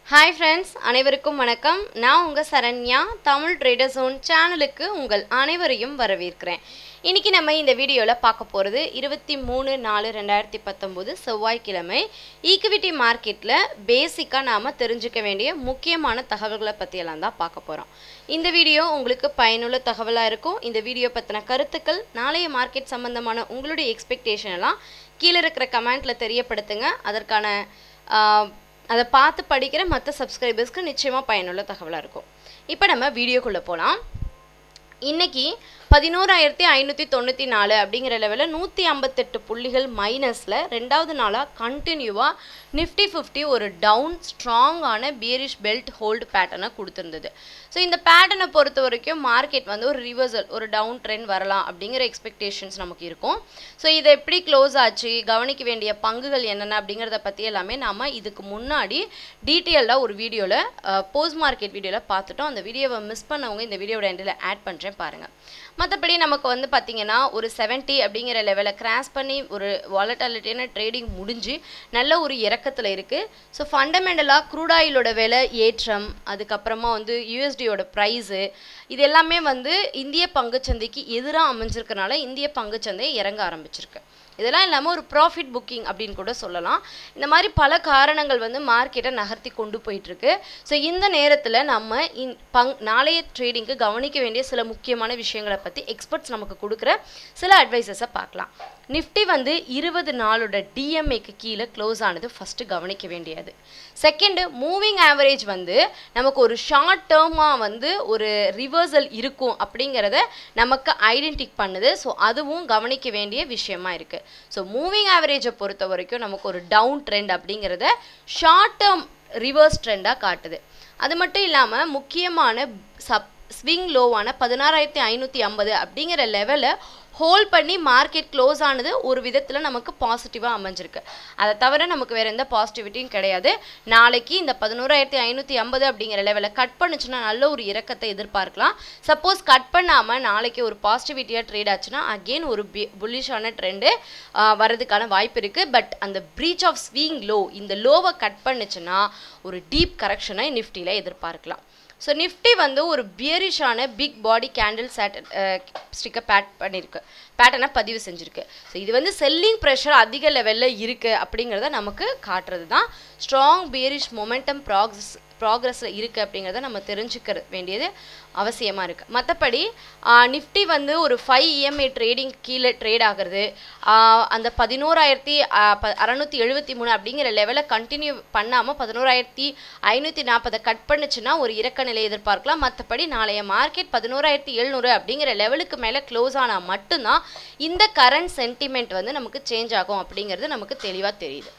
hi friends அனைவருக்கும் வணக்கம் நான் உங்கள் சரண்யா தமிழ் ட்ரேடர் ஜோன் சேனலுக்கு உங்கள் அனைவரையும் வரவேற்கிறேன் இன்றைக்கி நம்ம இந்த வீடியோவில் பார்க்க போகிறது இருபத்தி மூணு நாலு ரெண்டாயிரத்தி பத்தொம்போது செவ்வாய்க்கிழமை ஈக்விட்டி மார்க்கெட்டில் பேசிக்காக நாம் தெரிஞ்சுக்க வேண்டிய முக்கியமான தகவல்களை பற்றியெல்லாம் தான் பார்க்க போகிறோம் இந்த வீடியோ உங்களுக்கு பயனுள்ள தகவலாக இருக்கும் இந்த வீடியோ பற்றின கருத்துக்கள் நாளைய மார்க்கெட் சம்பந்தமான உங்களுடைய எக்ஸ்பெக்டேஷன் எல்லாம் கீழே இருக்கிற கமெண்ட்டில் தெரியப்படுத்துங்க அதற்கான ஆஹ், அதை பார்த்து படிக்கிற மற்ற சப்ஸ்கிரைபர்ஸ்க்கு நிச்சயமாக பயனுள்ள தகவலாக இருக்கும் இப்போ நம்ம வீடியோக்குள்ளே போகலாம் இன்னைக்கு பதினோராயிரத்தி ஐநூற்றி தொண்ணூற்றி நாலு அப்படிங்கிற லெவலில் நூற்றி ஐம்பத்தெட்டு புள்ளிகள் மைனஸில் ரெண்டாவது நாளாக கண்டினியூவாக நிஃப்டி ஃபிஃப்டி ஒரு டவுன் ஸ்ட்ராங்கான பியரிஷ் பெல்ட் ஹோல்டு பேட்டர்னை கொடுத்துருந்தது ஸோ இந்த பேட்டர்னை பொறுத்த வரைக்கும் மார்க்கெட் வந்து ஒரு ரிவர்சல் ஒரு டவுன் ட்ரெண்ட் வரலாம் அப்படிங்கிற எக்ஸ்பெக்டேஷன்ஸ் நமக்கு இருக்கும் ஸோ இதை எப்படி க்ளோஸ் ஆச்சு கவனிக்க வேண்டிய பங்குகள் என்னென்ன அப்படிங்கிறத பற்றி எல்லாமே நாம் இதுக்கு முன்னாடி டீட்டெயில்டாக ஒரு வீடியோவில் போஸ்ட் மார்க்கெட் வீடியோவில் பார்த்துட்டோம் அந்த வீடியோவை மிஸ் பண்ணவங்க இந்த வீடியோட எண்டில் ஆட் பண்ணுறேன் பாருங்கள் மற்றபடி நமக்கு வந்து பார்த்திங்கன்னா ஒரு 70 அப்படிங்கிற லெவலை கிராஸ் பண்ணி ஒரு வாலட்டாலிட்டியான ட்ரேடிங் முடிஞ்சு நல்ல ஒரு இறக்கத்தில் இருக்குது ஸோ ஃபண்டமெண்டலாக க்ரூட் ஆயிலோட விலை ஏற்றம் அதுக்கப்புறமா வந்து யூஎஸ்டியோட ப்ரைஸு இது எல்லாமே வந்து இந்திய பங்குச்சந்தைக்கு எதிராக அமைஞ்சிருக்கனால இந்திய பங்குச்சந்தை இறங்க ஆரம்பிச்சிருக்கு இதெல்லாம் இல்லாமல் ஒரு ப்ராஃபிட் புக்கிங் அப்படின்னு கூட சொல்லலாம் இந்த மாதிரி பல காரணங்கள் வந்து மார்க்கெட்டை நகர்த்தி கொண்டு போயிட்டுருக்கு ஸோ இந்த நேரத்தில் நம்ம இன் பங் நாளைய ட்ரேடிங்க்கு கவனிக்க வேண்டிய சில முக்கியமான விஷயங்களை பற்றி எக்ஸ்பர்ட்ஸ் நமக்கு கொடுக்குற சில அட்வைசஸை பார்க்கலாம் நிஃப்டி வந்து இருபது நாளோட டிஎம்ஏக்கு கீழே க்ளோஸ் ஆனது ஃபஸ்ட்டு கவனிக்க வேண்டியது செகண்டு மூவிங் ஆவரேஜ் வந்து நமக்கு ஒரு ஷார்ட் டேர்மாக வந்து ஒரு ரிவர்சல் இருக்கும் அப்படிங்கிறத நமக்கு ஐடென்டிக் பண்ணுது ஸோ அதுவும் கவனிக்க வேண்டிய விஷயமா இருக்குது ஸோ மூவிங் ஆவரேஜை பொறுத்த வரைக்கும் நமக்கு ஒரு டவுன் ட்ரெண்ட் அப்படிங்கிறத ஷார்ட் டேர்ம் ரிவர்ஸ் ட்ரெண்டாக காட்டுது அது மட்டும் இல்லாமல் முக்கியமான சப் ஸ்விங் லோவான பதினாறாயிரத்தி ஐநூற்றி ஐம்பது அப்படிங்கிற லெவலை ஹோல்ட் பண்ணி மார்க்கெட் க்ளோஸ் ஆனது ஒரு விதத்தில் நமக்கு பாசிட்டிவாக அமைஞ்சிருக்கு அதை தவிர நமக்கு வேறு எந்த பாசிட்டிவிட்டியும் கிடையாது நாளைக்கு இந்த பதினோராயிரத்தி ஐநூற்றி ஐம்பது அப்படிங்கிற லெவலை கட் பண்ணுச்சுன்னா நல்ல ஒரு இறக்கத்தை எதிர்பார்க்கலாம் சப்போஸ் கட் பண்ணாமல் நாளைக்கு ஒரு பாசிட்டிவிட்டியாக ட்ரேட் ஆச்சுன்னா அகெயின் ஒரு புல்லிஷான ட்ரெண்டு வரதுக்கான வாய்ப்பு இருக்குது பட் அந்த ப்ரீச் ஆஃப் ஸ்விங் லோ இந்த லோவை கட் பண்ணுச்சுன்னா ஒரு டீப் கரெக்ஷனை நிஃப்டியில் எதிர்பார்க்கலாம் ஸோ நிஃப்டி வந்து ஒரு பியரிஷான பிக் பாடி கேண்டில் சேட் ஸ்டிக்கை பேட் பண்ணியிருக்கு பேட்டர்னை பதிவு செஞ்சுருக்கு ஸோ இது வந்து செல்லிங் ப்ரெஷர் அதிக லெவலில் இருக்குது அப்படிங்கிறத நமக்கு காட்டுறது தான் ஸ்ட்ராங் பியரிஷ் மொமெண்டம் ப்ராக்ரஸ் ப்ராக்ரஸில் இருக்குது அப்படிங்கிறத நம்ம தெரிஞ்சுக்க வேண்டியது அவசியமாக இருக்குது மற்றபடி நிஃப்டி வந்து ஒரு ஃபைவ் இஎம்ஐ ட்ரேடிங் கீழே ட்ரேட் ஆகிறது ஆஹ் அந்த பதினோராயிரத்தி அறநூற்றி எழுபத்தி மூணு அப்படிங்கிற லெவலை கண்டினியூ பண்ணாமல் பதினோராயிரத்தி ஐநூற்றி நாற்பதை கட் பண்ணுச்சுன்னா ஒரு இறக்க நிலை எதிர்பார்க்கலாம் மற்றபடி நாளைய மார்க்கெட் பதினோராயிரத்தி எழுநூறு அப்படிங்கிற லெவலுக்கு மேலே க்ளோஸ் ஆனால் மட்டும்தான் இந்த கரண்ட் சென்டிமெண்ட் வந்து நமக்கு சேஞ்ச் ஆகும் அப்படிங்கிறது நமக்கு தெளிவாக தெரியுது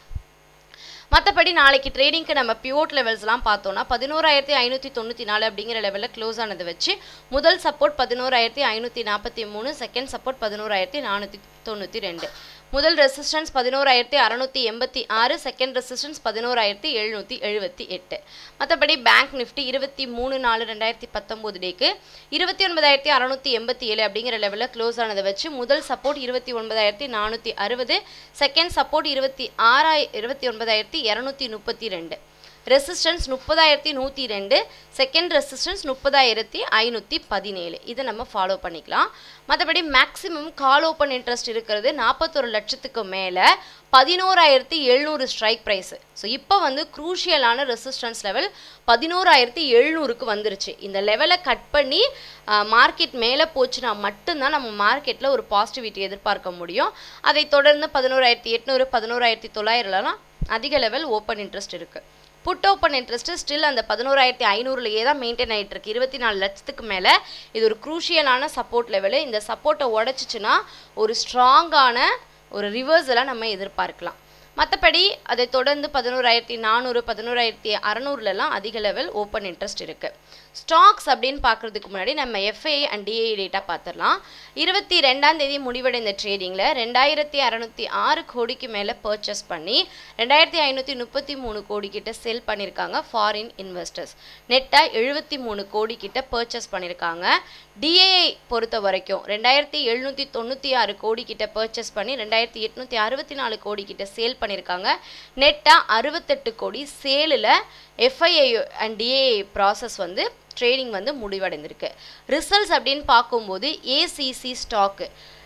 மற்றபடி நாளைக்கு ட்ரேடிங்க்கு நம்ம பிவோட் லெவல்ஸ்லாம் பார்த்தோம்னா பதினோராயிரத்தி ஐநூற்றி தொண்ணூற்றி நாலு அப்படிங்கிற லெவலில் க்ளோஸ் ஆனதை வச்சு முதல் சப்போர்ட் பதினோராயிரத்தி ஐநூற்றி நாற்பத்தி மூணு செகண்ட் சப்போர்ட் பதினோராயிரத்தி நானூற்றி தொண்ணூற்றி ரெண்டு முதல் ரெசிஸ்டன்ஸ் பதினோராயிரத்தி அறநூற்றி எண்பத்தி ஆறு செகண்ட் ரெசிஸ்டன்ஸ் பதினோராயிரத்தி எழுநூற்றி எழுபத்தி எட்டு மற்றபடி பேங்க் நிஃப்டி இருபத்தி மூணு நாலு ரெண்டாயிரத்தி பத்தொம்போது டேக்கு இருபத்தி ஒன்பதாயிரத்தி அறநூற்றி எண்பத்தி ஏழு அப்படிங்கிற லெவலில் க்ளோஸ் ஆனதை வச்சு முதல் சப்போர்ட் இருபத்தி ஒன்பதாயிரத்தி நானூற்றி அறுபது செகண்ட் சப்போர்ட் இருபத்தி ஆறாய் இருபத்தி ஒன்பதாயிரத்தி இரநூத்தி முப்பத்தி ரெண்டு ரெசிஸ்டன்ஸ் முப்பதாயிரத்தி நூற்றி ரெண்டு செகண்ட் ரெசிஸ்டன்ஸ் முப்பதாயிரத்தி ஐநூற்றி பதினேழு இதை நம்ம ஃபாலோ பண்ணிக்கலாம் மற்றபடி மேக்ஸிமம் கால் ஓப்பன் இன்ட்ரெஸ்ட் இருக்கிறது நாற்பத்தொரு லட்சத்துக்கு மேலே பதினோராயிரத்தி எழுநூறு ஸ்ட்ரைக் ப்ரைஸு ஸோ இப்போ வந்து க்ரூஷியலான ரெசிஸ்டன்ஸ் லெவல் பதினோராயிரத்தி எழுநூறுக்கு வந்துருச்சு இந்த லெவலை கட் பண்ணி மார்க்கெட் மேலே போச்சுன்னா மட்டும்தான் நம்ம மார்க்கெட்டில் ஒரு பாசிட்டிவிட்டி எதிர்பார்க்க முடியும் அதை தொடர்ந்து பதினோராயிரத்தி எட்நூறு பதினோராயிரத்தி தொள்ளாயிரம்லாம் அதிக லெவல் ஓப்பன் இன்ட்ரெஸ்ட் இருக்குது புட் ஓப்பன் இன்ட்ரெஸ்ட் ஸ்டில் அந்த பதினோராயிரத்தி ஐநூறுலையே தான் மெயின்டைன் ஆகிட்டு இருக்கு இருபத்தி நாலு லட்சத்துக்கு மேலே இது ஒரு குரூஷியலான சப்போர்ட் லெவலு இந்த சப்போர்ட்டை உடச்சிச்சுன்னா ஒரு ஸ்ட்ராங்கான ஒரு ரிவர்ஸெல்லாம் நம்ம எதிர்பார்க்கலாம் மற்றபடி அதை தொடர்ந்து பதினோராயிரத்தி நானூறு பதினோராயிரத்தி அறநூறுலலாம் அதிக லெவல் ஓப்பன் இன்ட்ரெஸ்ட் இருக்குது ஸ்டாக்ஸ் அப்படின்னு பார்க்குறதுக்கு முன்னாடி நம்ம எஃப்ஐ அண்ட் டிஐ டேட்டா பார்த்துடலாம் இருபத்தி ரெண்டாம் தேதி முடிவடைந்த ட்ரேடிங்கில் ரெண்டாயிரத்தி அறநூற்றி ஆறு கோடிக்கு மேலே பர்ச்சேஸ் பண்ணி ரெண்டாயிரத்தி ஐநூற்றி முப்பத்தி மூணு கோடி கிட்ட செல் பண்ணியிருக்காங்க ஃபாரின் இன்வெஸ்டர்ஸ் நெட்டாக எழுபத்தி மூணு கோடி கிட்ட பர்ச்சேஸ் பண்ணியிருக்காங்க டிஏஐ பொறுத்த வரைக்கும் ரெண்டாயிரத்தி எழுநூற்றி தொண்ணூற்றி ஆறு கோடி கிட்ட பர்ச்சேஸ் பண்ணி ரெண்டாயிரத்தி எட்நூற்றி அறுபத்தி நாலு கோடி கிட்ட சேல் சேல் பண்ணியிருக்காங்க நெட்டாக அறுபத்தெட்டு கோடி சேலில் எஃப்ஐஐ அண்ட் டிஏ ப்ராசஸ் வந்து ட்ரேடிங் வந்து முடிவடைந்திருக்கு ரிசல்ட்ஸ் அப்படின்னு பார்க்கும்போது ஏசிசி ஸ்டாக்கு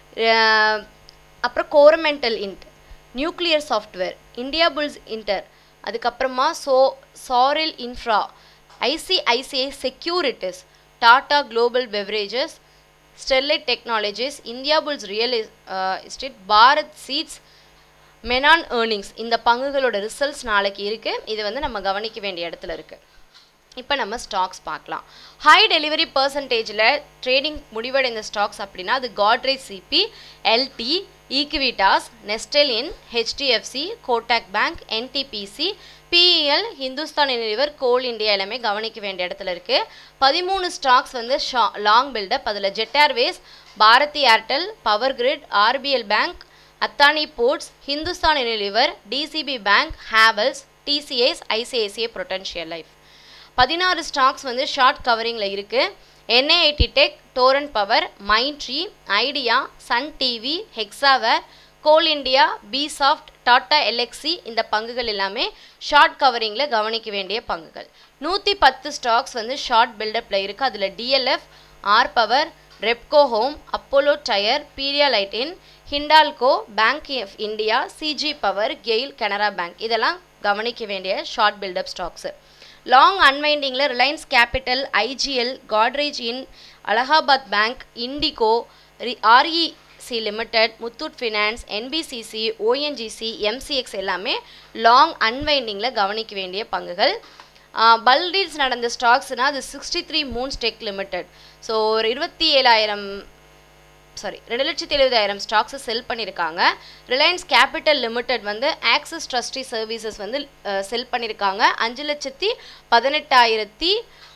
அப்புறம் கோரமெண்டல் இன்ட் நியூக்ளியர் சாஃப்ட்வேர் இந்தியா புல்ஸ் இன்டர் அதுக்கப்புறமா சோ சாரில் infra ICICI securities Tata global beverages Sterlite technologies Indiabulls real estate Bharat seeds மெனான் ஏர்னிங்ஸ் இந்த பங்குகளோட ரிசல்ட்ஸ் நாளைக்கு இருக்குது இது வந்து நம்ம கவனிக்க வேண்டிய இடத்துல இருக்குது இப்போ நம்ம ஸ்டாக்ஸ் பார்க்கலாம் ஹை டெலிவரி பர்சன்டேஜில் ட்ரேடிங் முடிவடைந்த ஸ்டாக்ஸ் அப்படின்னா அது காட்ரேஜ் சிபி எல்டி ஈக்விட்டாஸ் நெஸ்டெலின் HDFC Kotak bank NTPC BEL Hindustan Unilever coal India எல்லாமே கவனிக்க வேண்டிய இடத்துல இருக்குது பதிமூணு ஸ்டாக்ஸ் வந்து ஷா லாங் பில்டப் அதில் Jet Airways Bharti Airtel power grid RBL bank Adani ports Hindustan Unilever DCB bank Havells TCS ICICI potential life பதினாறு ஸ்டாக்ஸ் வந்து ஷார்ட் கவரிங்கில் இருக்குது NIIT tech Torrent power Mindtree Idea Sun TV Hexaware Coal India பிசாஃப்ட் Tata Elxsi இந்த பங்குகள் எல்லாமே short கவரிங்கில் கவனிக்க வேண்டிய பங்குகள் நூற்றி பத்து ஸ்டாக்ஸ் வந்து ஷார்ட் பில்டப்பில் இருக்குது அதில் DLF R Power Repco Home Apollo tyre பீரியா லைட்டின் Hindalco Bank of India CG Power GAIL Canara Bank இதெல்லாம் கவனிக்க வேண்டிய ஷார்ட் பில்டப் ஸ்டாக்ஸு லாங் அன்வைண்டிங்கில் ரிலையன்ஸ் கேபிட்டல் ஐஜிஎல் காட்ரேஜ் இன் Allahabad Bank IndiGo REC Limited Muthoot Finance NBCC ONGC MCX எல்லாமே லாங் அன்வைண்டிங்கில் கவனிக்க வேண்டிய பங்குகள் பல்டீல்ஸ் நடந்த ஸ்டாக்ஸ்னால் அது சிக்ஸ்டி த்ரீ மூன் ஸ்டெக் லிமிடெட் ஸோ ஒரு இருபத்தி ஏழாயிரம் சாரி ரெண்டு லட்சத்தி எழுபதாயிரம் ஸ்டாக்ஸை செல் பண்ணியிருக்காங்க ரிலையன்ஸ் கேபிட்டல் லிமிடெட் வந்து ஆக்சிஸ் ட்ரஸ்டி சர்வீசஸ் வந்து செல் பண்ணியிருக்காங்க அஞ்சு லட்சத்தி பதினெட்டாயிரத்தி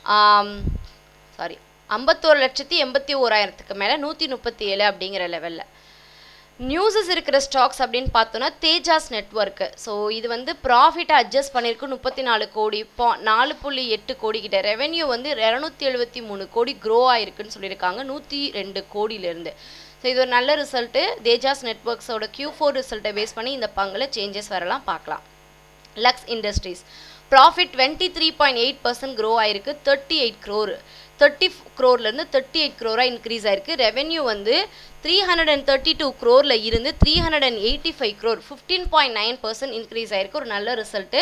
சாரி ஐம்பத்தோரு லட்சத்தி எண்பத்தி ஓராயிரத்துக்கு மேலே நூற்றி முப்பத்தி ஏழு அப்படிங்கிற லெவலில் நியூஸஸ் இருக்கிற ஸ்டாக்ஸ் அப்படின்னு பார்த்தோன்னா தேஜாஸ் நெட்ஒர்க்கு ஸோ இது வந்து ப்ராஃபிட்டை அட்ஜஸ்ட் பண்ணியிருக்கு முப்பத்தி நாலு கோடி பா நாலு புள்ளி எட்டு கோடி கிட்ட ரெவென்யூ வந்து இரநூத்தி எழுபத்தி மூணு கோடி க்ரோ ஆயிருக்குன்னு சொல்லியிருக்காங்க நூற்றி ரெண்டு கோடியிலேருந்து ஸோ இது ஒரு நல்ல ரிசல்ட்டு தேஜாஸ் நெட்ஒர்க்ஸோட க்யூ ஃபோர் ரிசல்ட்டை பேஸ் பண்ணி இந்த பங்கில் சேஞ்சஸ் வரலாம் பார்க்கலாம் Lux Industries profit twenty three point eight percent grow ஆயிருக்கு தேர்ட்டி எயிட் க்ரோர் தேர்ட்டி க்ரோர்லேருந்து தேர்ட்டி எயிட் க்ரோராக இன்க்ரீஸ் ஆயிருக்கு ரெவென்யூ வந்து three hundred and thirty two க்ரோரில் இருந்து three hundred and eighty five crore fifteen point nine percent increase ஆயிருக்கு ஒரு நல்ல ரிசல்ட்டு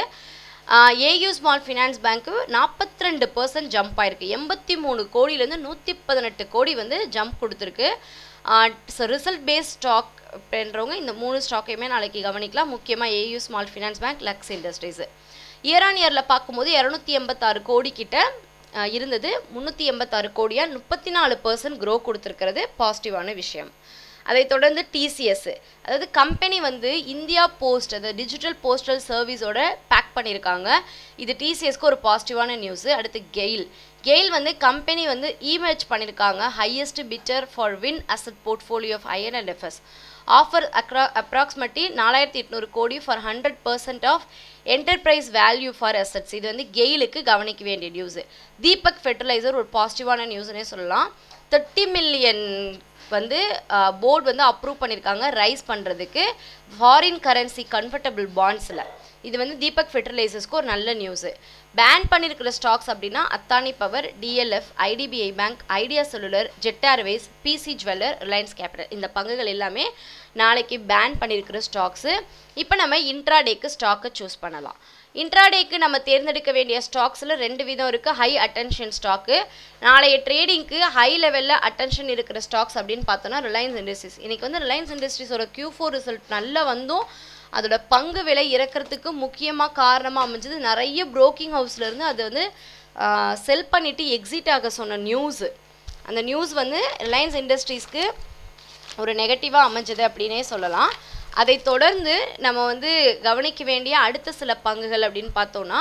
ஏயு ஸ்மால் ஃபினான்ஸ் பேங்க்கு நாற்பத்தி ரெண்டு பர்சன்ட் ஜம்ப் ஆயிருக்கு எண்பத்தி மூணு கோடியிலேருந்து நூற்றி பதினெட்டு கோடி வந்து ஜம்ப் கொடுத்துருக்கு ஸோ ரிசல்ட் பேஸ் ஸ்டாக் பண்ணுறவங்க இந்த மூணு ஸ்டாக்கையுமே நாளைக்கு கவனிக்கலாம் முக்கியமாக AU Small Finance Bank Lux Industries year on இயரில் பார்க்கும்போது இரநூத்தி எண்பத்தாறு கோடி கிட்ட இருந்தது முந்நூற்றி எண்பத்தாறு கோடியாக முப்பத்தி நாலு பர்சன்ட் க்ரோ கொடுத்துருக்கிறது பாசிட்டிவான விஷயம் அதை தொடர்ந்து டிசிஎஸ் அதாவது கம்பெனி வந்து இந்தியா போஸ்ட் அதாவது டிஜிட்டல் போஸ்டல் சர்வீஸோட பேக் பண்ணியிருக்காங்க இது டிசிஎஸ்க்கு ஒரு பாசிட்டிவான நியூஸு அடுத்து கெயில் கெயில் வந்து கம்பெனி வந்து இமேஜ் பண்ணியிருக்காங்க highest bidder for wind asset portfolio of IL and FS offer அக்ரா அப்ராக்சிமேட்லி நாலாயிரத்தி எட்நூறு கோடி for hundred percent of enterprise value for assets இது வந்து கெயிலுக்கு கவனிக்க வேண்டிய நியூஸு தீபக் ஃபெர்டிலைசர் ஒரு பாசிட்டிவான நியூஸ்னே சொல்லலாம் தேர்ட்டி மில்லியன் வந்து போர்டு வந்து அப்ரூவ் பண்ணியிருக்காங்க ரைஸ் பண்ணுறதுக்கு ஃபாரின் கரன்சி கன்வெர்டபிள் பாண்ட்ஸில் இது வந்து தீபக் ஃபெர்டிலைசர்ஸ்க்கு ஒரு நல்ல நியூஸு பேன் பண்ணியிருக்கிற ஸ்டாக்ஸ் அப்படின்னா Adani Power DLF IDBI Bank Idea Cellular Jet Airways PC Jeweller Reliance Capital இந்த பங்குகள் எல்லாமே நாளைக்கு பேன் பண்ணியிருக்கிற ஸ்டாக்ஸு இப்போ நம்ம இன்ட்ராடேக்கு ஸ்டாக்கை சூஸ் பண்ணலாம் இன்ட்ராடேக்கு நம்ம தேர்ந்தெடுக்க வேண்டிய ஸ்டாக்ஸில் ரெண்டு விதம் இருக்குது ஹை அட்டென்ஷன் ஸ்டாக்கு நாளைய ட்ரேடிங்க்கு ஹை லெவலில் அட்டென்ஷன் இருக்கிற ஸ்டாக்ஸ் அப்படின்னு பார்த்தோன்னா ரிலையன்ஸ் இண்டஸ்ட்ரீஸ் இன்றைக்கி வந்து ரிலையன்ஸ் இண்டஸ்ட்ரீஸோட க்யூ ஃபோர் ரிசல்ட் நல்லா வந்தும் அதோட பங்கு விலை இறக்கிறதுக்கு முக்கியமாக காரணமாக அமைஞ்சது நிறைய புரோக்கிங் ஹவுஸ்லேருந்து அது வந்து செல் பண்ணிவிட்டு எக்ஸிட் ஆக சொன்ன நியூஸு அந்த நியூஸ் வந்து ரிலையன்ஸ் இண்டஸ்ட்ரீஸ்க்கு ஒரு நெகட்டிவாக அமைஞ்சது அப்படின்னே சொல்லலாம் அதை தொடர்ந்து நம்ம வந்து கவனிக்க வேண்டிய அடுத்த சில பங்குகள் அப்படின்னு பார்த்தோன்னா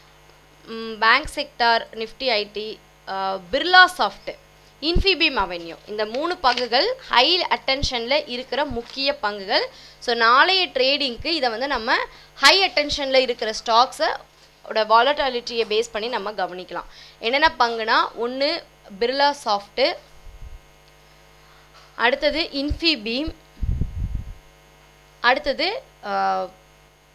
bank sector Nifty IT Birlasoft Infibeam Avenue இந்த மூணு பங்குகள் ஹை அட்டென்ஷனில் இருக்கிற முக்கிய பங்குகள் ஸோ நாளைய ட்ரேடிங்க்கு இதை வந்து நம்ம ஹை அட்டென்ஷனில் இருக்கிற ஸ்டாக்ஸை ஓட வாலட்டாலிட்டியை பேஸ் பண்ணி நம்ம கவனிக்கலாம் என்னென்ன பங்குனா ஒன்று பிர்லா சாஃப்ட்டு அடுத்தது இன்ஃபிபீம் அடுத்தது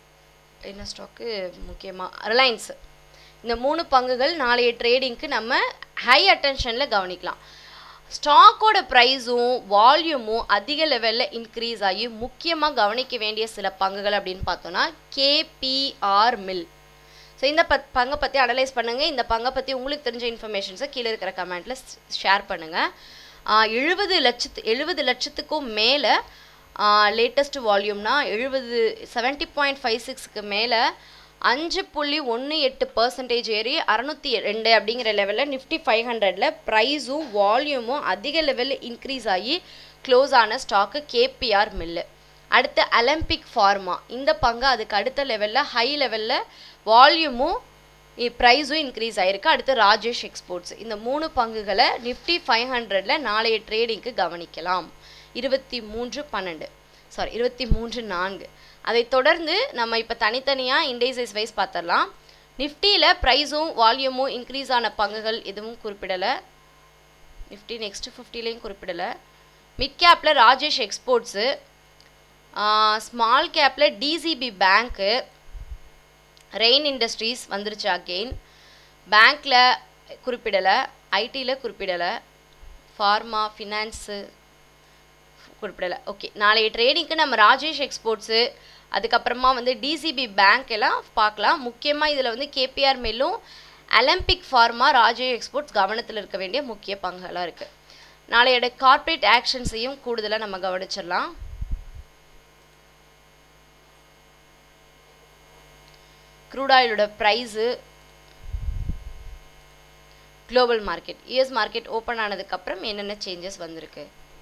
என்ன ஸ்டாக்கு முக்கியமாக ரிலையன்ஸ் இந்த மூணு பங்குகள் நாளைய ட்ரேடிங்க்கு நம்ம ஹை அட்டென்ஷனில் கவனிக்கலாம் ஸ்டாக்கோட ப்ரைஸும் வால்யூமும் அதிக லெவலில் இன்க்ரீஸ் ஆகி முக்கியமாக கவனிக்க வேண்டிய சில பங்குகள் அப்படின்னு பார்த்தோன்னா கேபிஆர் மில் ஸோ இந்த பத் பங்கை பற்றி அனலைஸ் பண்ணுங்கள் இந்த பங்கை பற்றி உங்களுக்கு தெரிஞ்ச இன்ஃபர்மேஷன்ஸை கீழே இருக்கிற கமெண்ட்டில் ஷேர் பண்ணுங்கள் எழுபது லட்சத்து எழுபது லட்சத்துக்கும் மேலே லேட்டஸ்ட் வால்யூம்னா எழுபது செவன்ட்டி பாயிண்ட் ஃபைவ் சிக்ஸ்க்கு மேலே அஞ்சு புள்ளி ஒன்று எட்டு பர்சன்டேஜ் ஏறி அறநூற்றி ரெண்டு அப்படிங்கிற லெவலில் நிஃப்டி ஃபைவ் ஹண்ட்ரடில் ப்ரைஸும் வால்யூமும் அதிக லெவலில் இன்க்ரீஸ் ஆகி க்ளோஸ் ஆன ஸ்டாக்கு கேபிஆர் மில்லு அடுத்து அலம்பிக் ஃபார்மா இந்த பங்கு அதுக்கு அடுத்த லெவலில் ஹை லெவலில் வால்யூமும் ப்ரைஸும் இன்க்ரீஸ் ஆகிருக்கு அடுத்து ராஜேஷ் எக்ஸ்போர்ட்ஸ் இந்த மூணு பங்குகளை நிஃப்டி ஃபைவ் ஹண்ட்ரடில் நாளைய ட்ரேடிங்க்கு கவனிக்கலாம் இருபத்தி மூன்று பன்னெண்டு சாரி இருபத்தி மூன்று நான்கு அதை தொடர்ந்து நம்ம இப்போ தனித்தனியாக இண்டெக்ஸைஸ் வைஸ் பார்த்துடலாம் நிஃப்டியில் ப்ரைஸும் வால்யூமும் இன்க்ரீஸ் ஆன பங்குகள் எதுவும் குறிப்பிடலை நிஃப்டி நெக்ஸ்ட் ஃபிஃப்டிலையும் குறிப்பிடலை மிட் கேப்பில் ராஜேஷ் எக்ஸ்போர்ட்ஸு ஸ்மால் கேப்பில் டிசிபி பேங்க்கு ரெயின் இண்டஸ்ட்ரீஸ் வந்துருச்சு அகெயின் பேங்க்கில் குறிப்பிடலை ஐடியில் குறிப்பிடலை ஃபார்மா ஃபினான்ஸு குறிப்பிடலை ஓகே நாளைய ட்ரேடிங்க்கு நம்ம ராஜேஷ் எக்ஸ்போர்ட்ஸு அதுக்கப்புறமா வந்து டிசிபி பேங்க் எல்லாம் பார்க்கலாம் முக்கியமாக இதில் வந்து கேபிஆர் மில்லும் அலம்பிக் ஃபார்மா ராஜேஷ் எக்ஸ்போர்ட்ஸ் கவனத்தில் இருக்க வேண்டிய முக்கிய பங்குகளாக இருக்குது நாளையோட கார்ப்பரேட் ஆக்ஷன்ஸையும் கூடுதலாக நம்ம கவனிச்சிடலாம் க்ரூட் ஆயிலோட price global market US market open ஆனதுக்கப்புறம் என்னென்ன சேஞ்சஸ் வந்திருக்கு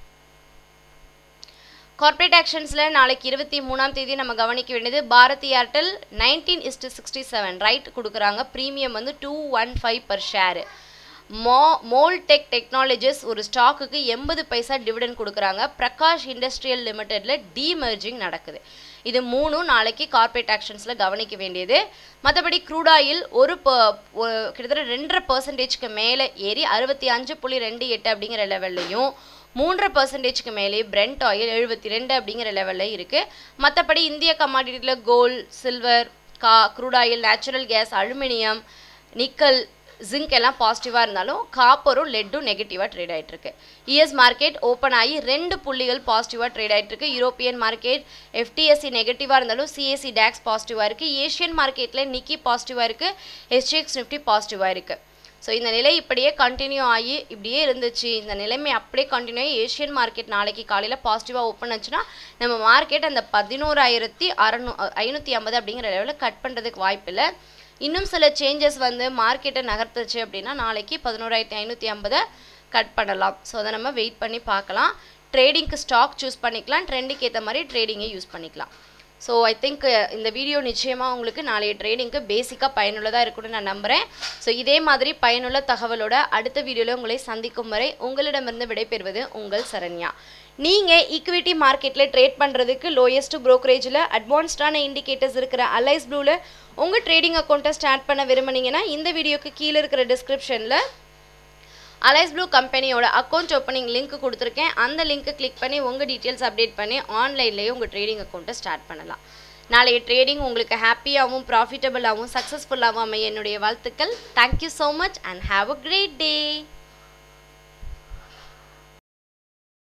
கார்ப்பரேட் ஆக்ஷன்ஸில் நாளைக்கு இருபத்தி மூணாம் தேதி நம்ம கவனிக்க வேண்டியது Bharti Airtel nineteen is to sixty seven right கொடுக்குறாங்க ப்ரீமியம் வந்து two one five per share மோ மோல்டெக் டெக்னாலஜிஸ் ஒரு ஸ்டாக்குக்கு எண்பது பைசா டிவிடெண்ட் கொடுக்குறாங்க பிரகாஷ் இண்டஸ்ட்ரியல் லிமிடெடில் டீமர்ஜிங் நடக்குது இது மூணும் நாளைக்கு கார்ப்பரேட் ஆக்ஷன்ஸில் கவனிக்க வேண்டியது மற்றபடி க்ரூட் ஆயில் ஒரு கிட்டத்தட்ட ரெண்டரை பர்சன்டேஜ்க்கு மேலே ஏறி அறுபத்தி அஞ்சு புள்ளி ரெண்டு எட்டு அப்படிங்கிற லெவல்லையும் மூன்றரை பர்சன்டேஜ்க்கு மேலே பிரெண்ட் ஆயில் எழுபத்தி ரெண்டு அப்படிங்கிற லெவலில் இருக்குது மற்றபடி இந்திய கமாடிட்டியில் கோல்ட் சில்வர் கா crude oil natural gas aluminium nickel zinc எல்லாம் பாசிட்டிவாக இருந்தாலும் காப்பரும் லெட்டும் நெகட்டிவாக ட்ரேட் ஆகிட்டுருக்கு யூஎஸ் மார்க்கெட் ஓப்பன் ஆகி ரெண்டு புள்ளிகள் பாசிட்டிவாக ட்ரேட் ஆகிட்டுருக்கு யூரோப்பியன் மார்க்கெட் எஃப்டிஎஸ்சி நெகட்டிவாக இருந்தாலும் சிஎஸ்சி டேக்ஸ் பாசிட்டிவாக இருக்குது ஏஷியன் மார்க்கெட்டில் நிக்கி பாசிட்டிவாக இருக்குது எஸ்டிஎக்ஸ் நிஃப்டி பாசிட்டிவாக இருக்குது ஸோ இந்த நிலை இப்படியே கண்டினியூ ஆகி இப்படியே இருந்துச்சு இந்த நிலைமை அப்படியே கண்டினியூ ஆகி ஏஷியன் மார்க்கெட் நாளைக்கு காலையில் பாசிட்டிவாக ஓப்பன் ஆச்சுன்னா நம்ம மார்க்கெட் அந்த பதினோராயிரத்தி அறநூ ஐநூற்றி ஐம்பது அப்படிங்கிற லெவலில் கட் பண்ணுறதுக்கு வாய்ப்பில்லை இன்னும் சில சேஞ்சஸ் வந்து மார்க்கெட்டை நகர்த்துச்சு அப்படின்னா நாளைக்கு பதினோராயிரத்தி ஐநூற்றி ஐம்பதை கட் பண்ணலாம் ஸோ அதை நம்ம வெயிட் பண்ணி பார்க்கலாம் ட்ரேடிங்க்கு ஸ்டாக் சூஸ் பண்ணிக்கலாம் ட்ரெண்டுக்கு ஏற்ற மாதிரி ட்ரேடிங்கை யூஸ் பண்ணிக்கலாம் ஸோ ஐ திங்க் இந்த வீடியோ நிச்சயமாக உங்களுக்கு நாளைய ட்ரேடிங்க்கு பேசிக்காக பயனுள்ளதாக இருக்கும்னு நான் நம்புகிறேன் ஸோ இதே மாதிரி பயனுள்ள தகவலோட அடுத்த வீடியோவில் உங்களை சந்திக்கும் வரை உங்களிடமிருந்து விடைபெறுவது உங்கள் சரண்யா நீங்கள் ஈக்விட்டி மார்க்கெட்டில் ட்ரேட் பண்ணுறதுக்கு லோயஸ்ட் ப்ரோக்கரேஜில் அட்வான்ஸ்டான இண்டிகேட்டர்ஸ் இருக்கிற அலைஸ் ப்ளூவில் உங்கள் ட்ரேடிங் அக்கௌண்ட்டை ஸ்டார்ட் பண்ண விரும்புனீங்கன்னா இந்த வீடியோக்கு கீழே இருக்கிற டிஸ்கிரிப்ஷனில் அலைஸ் ப்ளூ கம்பெனியோட அக்கௌண்ட் ஓப்பனிங் லிங்க் கொடுத்துருக்கேன் அந்த லிங்க்கை கிளிக் பண்ணி உங்கள் டீட்டெயில்ஸ் அப்டேட் பண்ணி ஆன்லைன்லேயே உங்கள் ட்ரேடிங் அக்கௌண்ட்டை ஸ்டார்ட் பண்ணலாம் நாளைய ட்ரேடிங் உங்களுக்கு ஹாப்பியாகவும் ப்ராஃபிட்டபுளாகவும் சக்ஸஸ்ஃபுல்லாகவும் அமைய என்னுடைய வாழ்த்துக்கள் thank you so much and have a great day